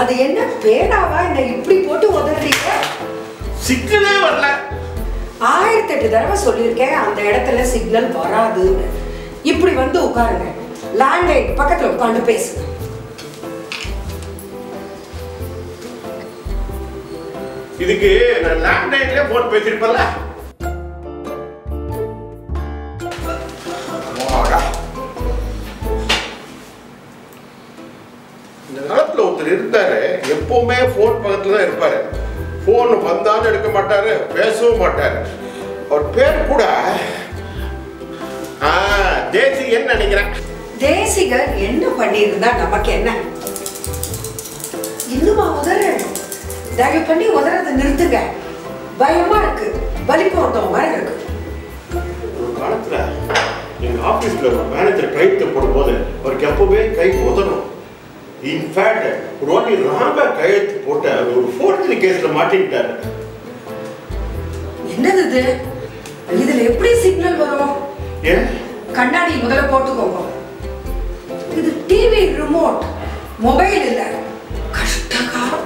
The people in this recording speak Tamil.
அது என்ன பேனாவா என்ன இப்படி போட்டு உதறீங்க சிக்னலே வரல ஆயிரத்தி எட்டு தடவை சொல்லியிருக்கேன் அந்த இடத்துல சிக்னல் வராதுன்னு இப்படி வந்து உட்காருங்க லேண்ட்லைன் பக்கத்துல உட்காந்து பேசுங்க இதுக்கு நான் லேண்ட்லைன்ல போன் பேசிருப்பேன்ல அம்மாடா. இந்த காலத்துல ஒருத்தர் இருந்தாரு எப்பவுமே போன் பக்கத்துல தான் இருப்பாரு போன் வந்தாலும் எடுக்க மாட்டாரு பேசவும் மாட்டாரு அவர் பேர் கூட ஆ, தேசிகன்னு நினைக்கிறேன் தேசிகர் என்ன பண்ணியிருந்தா நமக்கு என்ன இன்னுமா உதற தயவு பண்ணி உதறதை நிறுத்துங்க பயமா இருக்கு பலி போட்டோம் மாதிரி இருக்கு ஒரு காலத்துல எங்க ஆபீஸ்ல ஒரு மேனேஜர் கையெழுத்து போடும்போது அவருக்கு எப்பவுமே கை உதணும் இன்ஃபேக்ட் ஒரு வாட்டி ராம கையெழுத்து போட்டு அவர் ஒரு ஃபோர்ஜரி கேஸ்ல மாட்டிக்கிட்டாரு என்னது இது இதுல எப்படி சிக்னல் வரும் ஏன் கண்ணாடி முதல்ல போட்டுக்கோங்க இது டிவி ரிமோட் மொபைல் இல்ல கஷ்டகாலம்